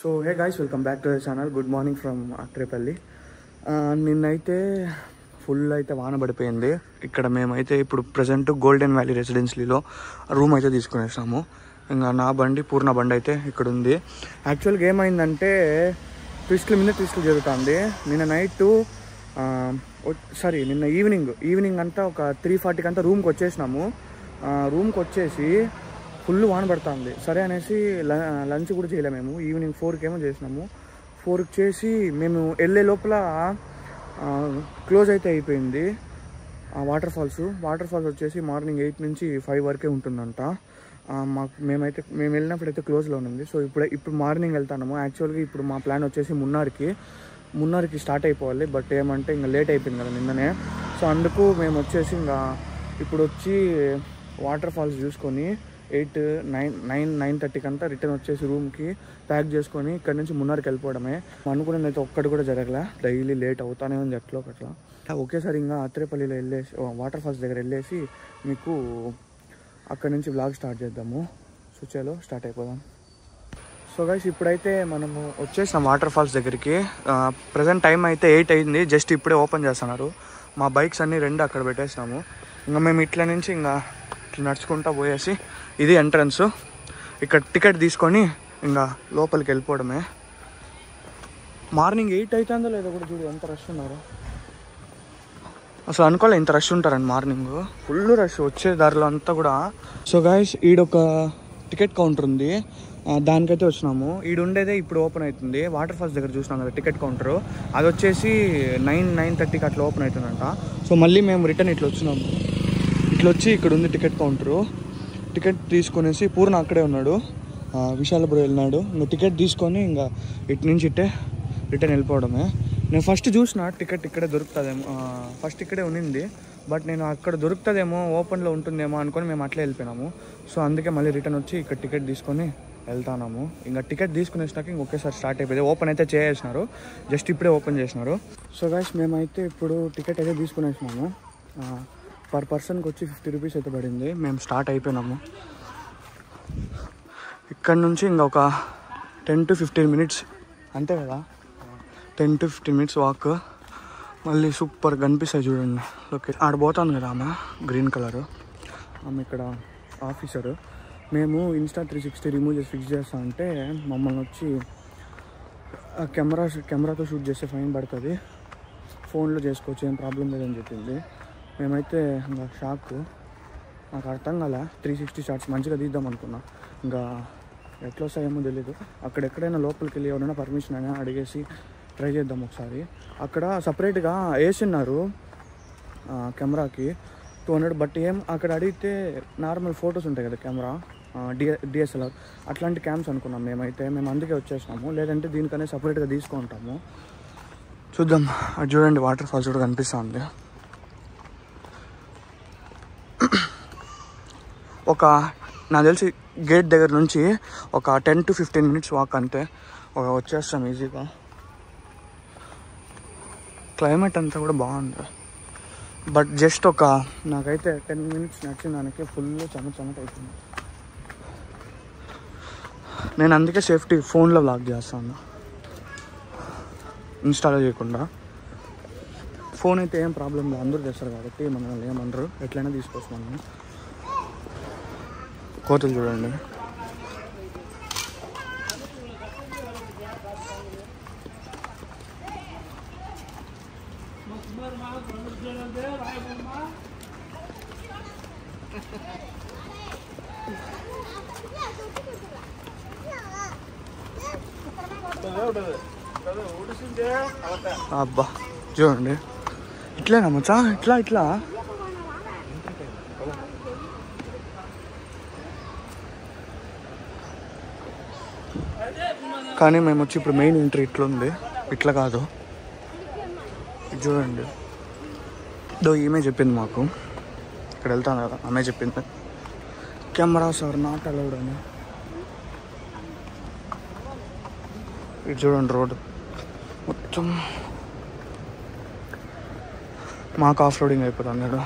So hey guys welcome back to the channel good morning from Atrepalli నిన్నైతే full అయితే వాన పడిపోయింది ఇక్కడ మేమైతే ఇప్పుడు ప్రజెంట్ గోల్డెన్ వ్యాలీ రెసిడెన్సీలో రూమ్ అయితే తీసుకునేసాము ఇంకా నా బండి పూర్ణ బండి అయితే ఇక్కడ ఉంది యాక్చువల్గా ఏమైందంటే ట్విస్టుల మీద ట్విస్టులు జరుగుతుంది నిన్న నైట్ సారీ నిన్న ఈవినింగ్ ఈవినింగ్ అంతా ఒక త్రీ ఫార్టీకి అంతా రూమ్కి వచ్చేసినాము రూమ్కి వచ్చేసి ఫుల్ వాన పడుతుంది సరే అనేసి ల- లంచ్ కూడా చేయలేము మేము ఈవినింగ్ ఫోర్కి ఏమో చేసినాము ఫోర్కి చేసి మేము వెళ్ళే లోపల ఆ, క్లోజ్ అయితే అయిపోయింది ఆ వాటర్ ఫాల్స్ వాటర్ ఫాల్స్ వచ్చేసి మార్నింగ్ ఎయిట్ నుంచి ఫైవ్ వరకే ఉంటుందంట ఆ, మాకు మేమైతే మేము వెళ్ళినప్పుడు అయితే క్లోజ్లో ఉంది సో ఇప్పుడు ఇప్పుడు మార్నింగ్ వెళ్తాము యాక్చువల్గా ఇప్పుడు మా ప్లాన్ వచ్చేసి మున్నార్కి మున్నార్కి స్టార్ట్ అయిపోవాలి బట్ ఏమంటే ఇంకా లేట్ అయిపోయింది కదా నిన్ననే సో అందుకు మేము వచ్చేసి ఇంకా ఇప్పుడు వచ్చి వాటర్ ఫాల్స్ చూసుకొని ఎయిట్ నైన్ నైన్ నైన్ థర్టీకి అంతా రిటర్న్ వచ్చేసి రూమ్కి ప్యాక్ చేసుకొని ఇక్కడ నుంచి మున్నార్కి వెళ్ళిపోవడమే అనుకున్నది అయితే ఒక్కటి కూడా జరగలే డైలీ లేట్ అవుతానే ఉంది ఎట్లో ఒకట్లా ఒకేసారి ఇంకా అత్రేపల్లిలో వెళ్ళేసి వాటర్ ఫాల్స్ దగ్గర వెళ్ళేసి మీకు అక్కడ నుంచి వ్లాగ్ స్టార్ట్ చేద్దాము సో చలో స్టార్ట్ అయిపోదాం సో గైస్ ఇప్పుడైతే మనము వచ్చేసాం వాటర్ ఫాల్స్ దగ్గరికి ప్రజెంట్ టైం అయితే ఎయిట్ అయింది జస్ట్ ఇప్పుడే ఓపెన్ చేస్తున్నారు మా బైక్స్ అన్ని రెండు అక్కడ పెట్టేసినాము ఇంకా మేము ఇట్లా నుంచి ఇంకా ఇట్లా నడుచుకుంటా పోయేసి ఇది ఎంట్రన్స్ ఇక్కడ టికెట్ తీసుకొని ఇంకా లోపలికి వెళ్ళిపోవడమే మార్నింగ్ ఎయిట్ అవుతుందో లేదో కూడా చూడు ఎంత రష్ ఉన్నారు అసలు అనుకోలే ఇంత రష్ ఉంటారండి మార్నింగ్ ఫుల్ రష్ వచ్చే దారిలో అంతా కూడా సో గాయస్ ఈడొక టికెట్ కౌంటర్ ఉంది ఆ, దానికైతే వచ్చినాము ఈడు ఉండేదే ఇప్పుడు ఓపెన్ అవుతుంది వాటర్ ఫాల్స్ దగ్గర చూసినాం కదా టికెట్ కౌంటర్ అది వచ్చేసి నైన్ నైన్ థర్టీకి అట్లా ఓపెన్ అవుతుందంట సో మళ్ళీ మేము రిటర్న్ ఇట్లా వచ్చినాము ఇట్లా వచ్చి ఇక్కడ ఉంది టికెట్ కౌంటరు టికెట్ తీసుకునేసి పూర్ణ అక్కడే ఉన్నాడు ఆ, విశాలపురం వెళ్ళినాడు ఇంకా టికెట్ తీసుకొని ఇంకా ఇటు నుంచి ఇట్టే రిటర్న్ వెళ్ళిపోవడమే నేను ఫస్ట్ చూసిన టికెట్ ఇక్కడే దొరుకుతుందేమో ఫస్ట్ ఇక్కడే ఉన్నింది బట్ నేను అక్కడ దొరుకుతుందేమో ఓపెన్లో ఉంటుందేమో అనుకొని మేము అట్లే వెళ్ళిపోయినాము సో అందుకే మళ్ళీ రిటర్న్ వచ్చి ఇక్కడ టికెట్ తీసుకొని వెళ్తాము ఇంకా టికెట్ తీసుకునేసినాక ఇంక ఒకేసారి స్టార్ట్ అయిపోయింది ఓపెన్ అయితే చేసేసినారు జస్ట్ ఇప్పుడే ఓపెన్ చేసినారు సో గైస్ మేమైతే ఇప్పుడు టికెట్ అయితే తీసుకునేసినాము పర్ పర్సన్కి వచ్చి ఫిఫ్టీ రూపీస్ అయితే పడింది మేము స్టార్ట్ అయిపోయినాము ఇక్కడ నుంచి ఇంకా ఒక టెన్ టు ఫిఫ్టీన్ మినిట్స్ అంతే కదా ten to fifteen minutes walk మళ్ళీ సూపర్ కనిపిస్తాయి చూడండి ఓకే ఆడ పోతాను కదా ఆమె గ్రీన్ కలర్ ఆమె ఇక్కడ ఆఫీసరు మేము ఇన్స్టా త్రీ సిక్స్టీ రిమూవ్ చేసి ఫిక్స్ చేస్తా అంటే మమ్మల్ని వచ్చి ఆ కెమెరా కెమెరాతో షూట్ చేస్తే ఫైన్ పడుతుంది ఫోన్లో చేసుకోవచ్చు ఏం ప్రాబ్లం లేదని చెప్పింది మేమైతే ఇంకా షాక్ నాకు అర్థం కాలే త్రీ సిక్స్టీ షార్ట్స్ మంచిగా తీద్దాం అనుకున్నా ఇంకా ఎట్లా వస్తాయేమో తెలీదు అక్కడ ఎక్కడైనా లోపలికి వెళ్ళి ఎవరైనా పర్మిషన్ అయినా అడిగేసి ట్రై చేద్దాం ఒకసారి అక్కడ సపరేట్గా వేసిన్నారు ఆ, కెమెరాకి టూ హండ్రెడ్ బట్ ఏం అక్కడ అడిగితే నార్మల్ ఫొటోస్ ఉంటాయి కదా కెమెరా డి డిఎస్ఎల్ఆర్ అట్లాంటి క్యామ్స్ అనుకున్నాం మేమైతే మేము అందుకే వచ్చేసినాము లేదంటే దీనికనే సపరేట్గా తీసుకుంటాము చూద్దాం అది చూడండి వాటర్ ఫాల్స్ కూడా కనిపిస్తుంది ఒక నాకు తెలిసి గేట్ దగ్గర నుంచి ఒక ten to fifteen minutes walk అంతే ఒక వచ్చేస్తాం ఈజీగా క్లైమేట్ అంతా కూడా బాగుంది బట్ జస్ట్ ఒక నాకైతే టెన్ మినిట్స్ నడిచిన దానికి ఫుల్ చెమట చెమట అవుతుంది నేను అందుకే సేఫ్టీ ఫోన్లో బ్లాక్ చేస్తాను ఇన్స్టాలో చేయకుండా ఫోన్ అయితే ఏం ప్రాబ్లం లేదు అందరూ చేస్తారు కాబట్టి మనల్ని ఏమనరు ఎట్లయినా తీసుకోవచ్చు మనం కోతులు చూడండి అబ్బా చూడండి ఇట్లేనా మచ్చా ఇట్లా ఇట్లా కానీ మేము వచ్చి ఇప్పుడు మెయిన్ ఎంట్రీ ఇట్లా ఉంది ఇట్లా కాదు ఇది చూడండి దో ఈమె చెప్పింది మాకు ఇక్కడ వెళ్తాను కదా ఆమె చెప్పింది కెమెరా సార్ నాట్ అలౌడ్ అని ఇది చూడండి రోడ్ మొత్తం మాకు ఆఫ్ రోడింగ్ అయిపోతుంది ఇక్కడ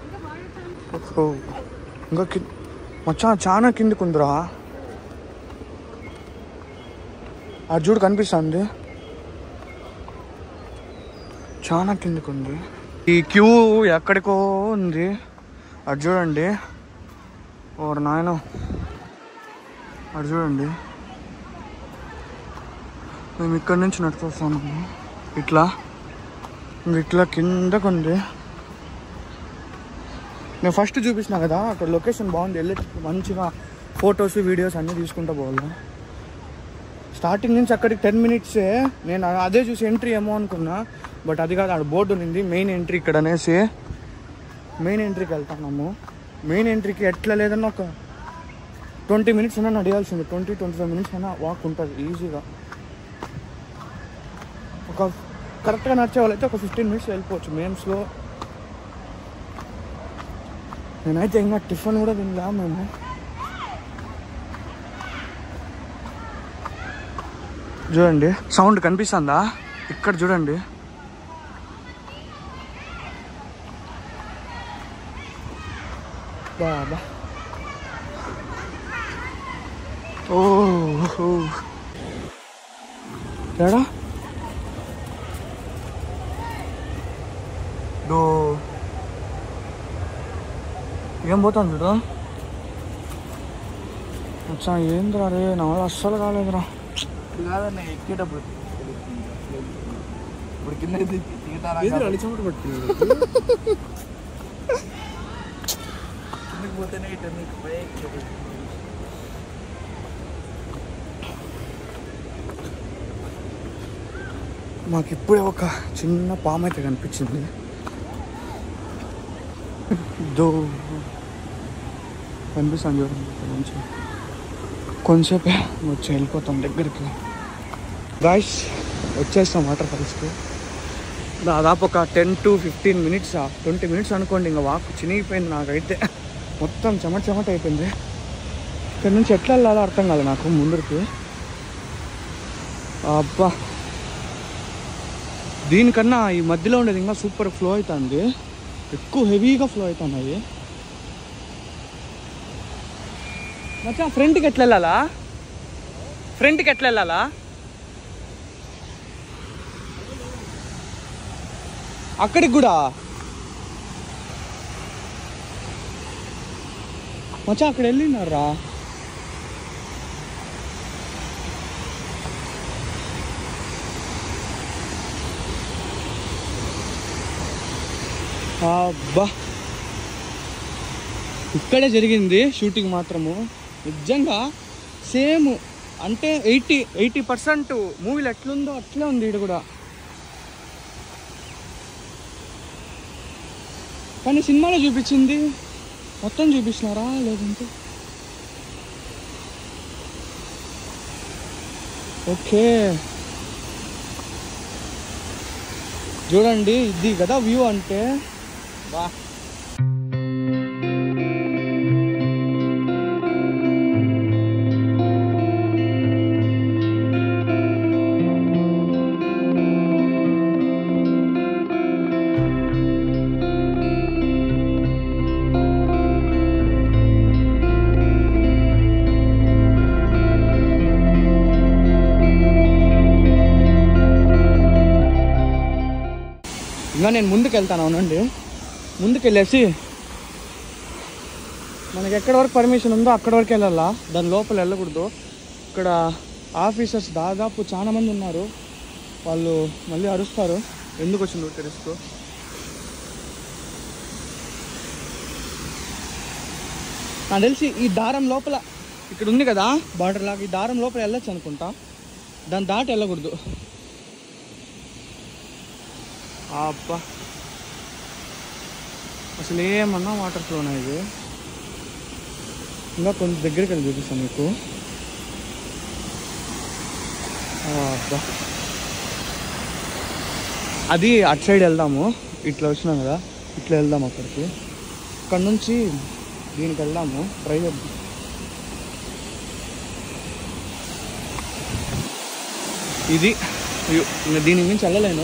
ఓహో. ఇంకా కి మచ్చా చాలా కిందికి ఉందిరా అది చూడు కనిపిస్తుంది చాలా కిందకు ఉంది ఈ క్యూ ఎక్కడికో ఉంది అది చూడండి ఓరు నాయన అది చూడండి మేము ఇక్కడి నుంచి నడుచుకొస్తాము ఇట్లా ఇంక ఇట్లా కిందకు ఉంది నేను ఫస్ట్ చూపించిన కదా అక్కడ లొకేషన్ బాగుంది వెళ్ళి మంచిగా ఫొటోస్ వీడియోస్ అన్నీ తీసుకుంటా పోవాలి స్టార్టింగ్ నుంచి అక్కడికి టెన్ మినిట్సే నేను అదే చూసి ఎంట్రీ ఏమో అనుకున్నా బట్ అది కాదు ఆడ బోర్డు ఉంది మెయిన్ ఎంట్రీ ఇక్కడ అనేసి మెయిన్ ఎంట్రీకి వెళ్తున్నాము మెయిన్ ఎంట్రీకి ఎట్లా లేదన్నా ఒక ట్వంటీ మినిట్స్ అయినా నడియాల్సింది ట్వంటీ ట్వంటీ ఫైవ్ మినిట్స్ అయినా వాక్ ఉంటుంది ఈజీగా ఒక కరెక్ట్గా నడిచే వాళ్ళైతే ఒక ఫిఫ్టీన్ మినిట్స్ వెళ్ళిపోవచ్చు మేము స్లో నేనైతే ఇంకా టిఫిన్ కూడా తినలా మేము చూడండి సౌండ్ కనిపిస్తుందా ఇక్కడ చూడండి బాబా ఓ ఎడా డో ఏం పోతాను చూడు వచ్చా ఏంద్రా రే నా వల్ల అస్సలు కాలేదురా కాదన్న ఎక్కేటప్పుడు ఇప్పుడు కింద దిగుతారా చెమట పట్టింది కిందకి పోతేనే ఇటు మీకు పైకి మాకు ఇప్పుడే ఒక చిన్న పాము అయితే కనిపించింది దో కనిపిస్తాను చూడండి ఇక్కడ నుంచి కొంచెంసేపే వచ్చి వెళ్ళిపోతాం దగ్గరికి గాయస్ వచ్చేస్తాం వాటర్ ఫాల్స్కి దాదాపు ఒక ten to fifteen minutes twenty minutes అనుకోండి ఇంకా వాక్ చినిగిపోయింది నాకైతే మొత్తం చెమట చెమట అయిపోయింది ఇక్కడ నుంచి ఎట్లా వెళ్ళాలో అర్థం కాదు నాకు ముందరికి అబ్బా దీనికన్నా ఈ మధ్యలో ఉండేది ఇంకా సూపర్ ఫ్లో అవుతుంది ఎక్కువ హెవీగా ఫ్లో అవుతున్నాయి మచ్చా ఫ్రంట్కి ఎట్లా వెళ్ళాలా ఫ్రంట్కి ఎట్లా వెళ్ళాలా అక్కడికి కూడా మచ్చా అక్కడ వెళ్ళినారా అబ్బా ఇక్కడే జరిగింది షూటింగ్ మాత్రము నిజంగా సేమ్ అంటే ఎయిటీ ఎయిటీ పర్సెంట్ మూవీలు ఎట్లుందో అట్లే ఉంది ఇది కూడా కానీ సినిమాలో చూపించింది మొత్తం చూపించినారా లేదంటే ఓకే చూడండి ఇది కదా వ్యూ అంటే వా ఇంకా నేను ముందుకు వెళ్తాను అవునండి ముందుకు వెళ్ళేసి మనకి ఎక్కడి వరకు పర్మిషన్ ఉందో అక్కడి వరకు వెళ్ళాలా దాని లోపల వెళ్ళకూడదు ఇక్కడ ఆఫీసర్స్ దాదాపు చాలా మంది ఉన్నారు వాళ్ళు మళ్ళీ అరుస్తారు ఎందుకు వచ్చింది ఊరికే రిస్క్ నాకు తెలిసి ఈ దారం లోపల ఇక్కడ ఉంది కదా బార్డర్ లాగా ఈ దారం లోపల వెళ్ళొచ్చు అనుకుంటా దాన్ని దాటి వెళ్ళకూడదు అబ్బా అసలు ఏమన్నా వాటర్ ఫ్లోనా ఇది ఇంకా కొంచెం దగ్గరికి వెళ్ళి చూపిస్తాను మీకు అబ్బా అది అటు సైడ్ వెళ్దాము ఇట్లా వచ్చినాం కదా ఇట్లా వెళ్దాం అక్కడికి అక్కడ నుంచి దీనికి వెళ్దాము ట్రై చేద్దాం ఇది అయ్యో, ఇంకా దీని నుంచి వెళ్ళలేను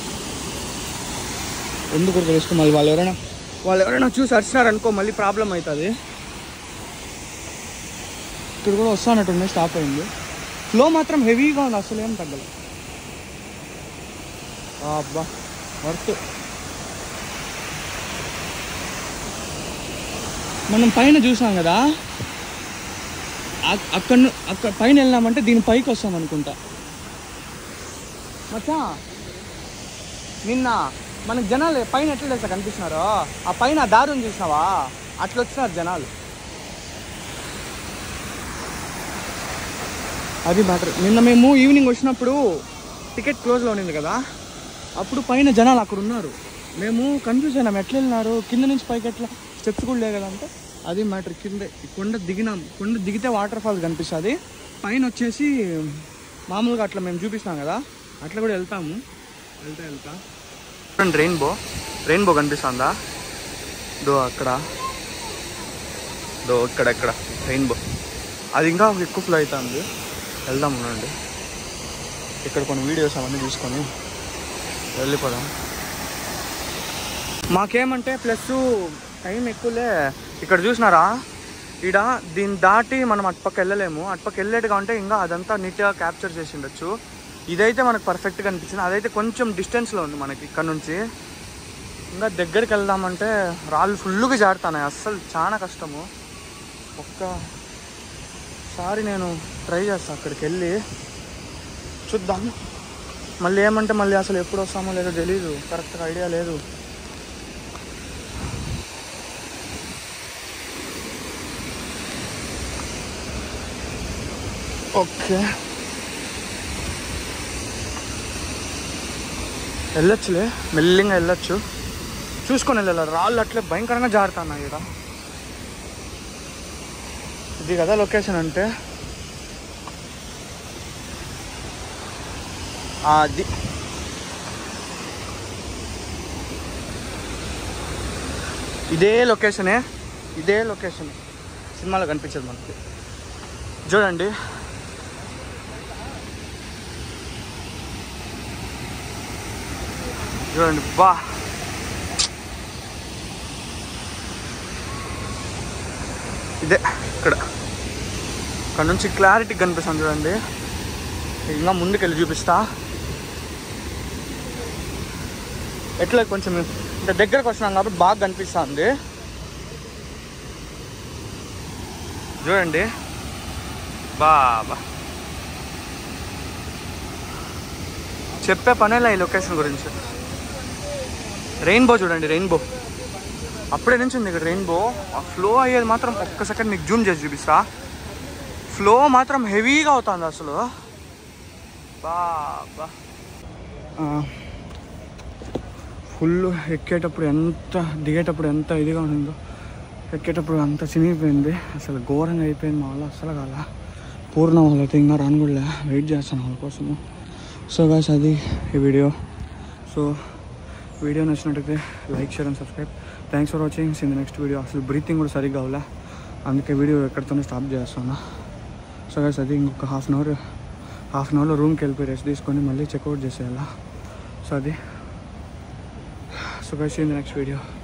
ఎందుకు రిస్క్ మళ్ళీ వాళ్ళు ఎవరైనా వాళ్ళు ఎవరైనా చూసి అరిచినారనుకో మళ్ళీ ప్రాబ్లం అవుతుంది ఇక్కడ కూడా వస్తానట్టుంది స్టాప్ అయింది ఫ్లో మాత్రం హెవీగా ఉంది అసలు ఏం తగ్గలేదు అబ్బా వర్త్ మనం పైన చూసాం కదా అక్- అక్కడ ను- అక్కడ పైన వెళ్ళామంటే దీని పైకి వస్తాం అనుకుంటా మచ్చా నిన్న మనకి జనాలు పైన ఎట్లా తెలుసా కనిపిస్తున్నారో ఆ పైన ఆ దారి ఉంది చూసినావా అట్లా వచ్చినారు జనాలు అది మ్యాటర్ నిన్న మేము ఈవినింగ్ వచ్చినప్పుడు టికెట్ క్లోజ్లో ఉన్నింది కదా అప్పుడు పైన జనాలు అక్కడ ఉన్నారు మేము కన్ఫ్యూజ్ అయినాం ఎట్లా వెళ్ళినారు కింద నుంచి పైకి ఎట్లా స్టెప్స్ కూడా లేదు అంటే అది మ్యాటర్ కింద ఈ కొండ దిగినాం కొండ దిగితే వాటర్ ఫాల్స్ కనిపిస్తుంది పైన వచ్చేసి మామూలుగా అట్లా మేము చూపిస్తాం కదా అట్లా కూడా వెళ్తాము వెళ్తా వెళ్తా చూడండి రెయిన్బో రెయిన్బో కనిపిస్తుందా దో అక్కడ దో ఇక్కడ ఇక్కడ రెయిన్బో అది ఇంకా ఎక్కువ ఫ్లో అవుతుంది వెళ్దాం ఉండండి ఇక్కడ కొన్ని వీడియోస్ అవన్నీ తీసుకొని వెళ్ళిపోదాం మాకేమంటే ప్లస్ టైం ఎక్కువలే ఇక్కడ చూసినారా ఈడ దీన్ని దాటి మనం అటుపక్క వెళ్ళలేము అటుపక్క వెళ్ళేట్టుగా ఉంటే ఇంకా అదంతా నీట్గా క్యాప్చర్ చేసి ఉండొచ్చు ఇదైతే మనకు పర్ఫెక్ట్గా అనిపించింది అదైతే కొంచెం డిస్టెన్స్లో ఉంది మనకి ఇక్కడ నుంచి ఇంకా దగ్గరికి వెళ్దామంటే రాళ్ళు ఫుల్గా జారుతున్నాయి అస్సలు చాలా కష్టము ఒక్కసారి నేను ట్రై చేస్తాను అక్కడికి వెళ్ళి చూద్దాం మళ్ళీ ఏమంటే మళ్ళీ అసలు ఎప్పుడు వస్తామో లేదో తెలీదు కరెక్ట్గా ఐడియా లేదు ఓకే వెళ్ళొచ్చులే మెల్లిగా వెళ్ళొచ్చు చూసుకొని వెళ్ళాలి రాళ్ళు అట్లే భయంకరంగా జారుతున్నాయి ఇక్కడ ఇది కదా లొకేషన్ అంటే అది ఇదే లొకేషనే ఇదే లొకేషన్ సినిమాలో కనిపించదు మనకి చూడండి చూడండి బా ఇదే ఇక్కడ ఇక్కడ నుంచి క్లారిటీ కనిపిస్తుంది చూడండి ఇంకా ముందుకెళ్ళి చూపిస్తా ఎట్లా కొంచెం ఇంత దగ్గరకు వచ్చినాం కాబట్టి బాగా కనిపిస్తుంది చూడండి బాబా చెప్పే పనేలా ఈ లొకేషన్ గురించి రెయిన్బో చూడండి రెయిన్బో అప్పుడే నుంచి ఉంది ఇక్కడ రెయిన్బో ఆ ఫ్లో అయ్యేది మాత్రం ఒక్క సెకండ్ మీకు జూమ్ చేసి చూపిస్తా ఫ్లో మాత్రం హెవీగా అవుతుంది అసలు బాబా ఫుల్ ఎక్కేటప్పుడు ఎంత దిగేటప్పుడు ఎంత ఇదిగా ఉండిందో ఎక్కేటప్పుడు అంత చినిగిపోయింది అసలు ఘోరంగా అయిపోయింది మా వాళ్ళు అసలు కాల పూర్ణ వాళ్ళైతే ఇంకా రాను కూడా వెయిట్ చేస్తాను వాళ్ళ కోసము సో గాస్ అది ఈ వీడియో సో వీడియో నచ్చినట్టయితే like share and subscribe thanks for watching in the next video అసలు బ్రీతింగ్ కూడా సరిగ్గా అవలే అందుకే వీడియో ఎక్కడితోనే స్టాప్ చేస్తాను సో గాస్ అది ఇంకొక half an hour half an అవర్లో రూమ్కి వెళ్ళిపోయి రెస్ట్ తీసుకొని మళ్ళీ చెక్అవుట్ చేసేయాలా సో అది so guys in the next video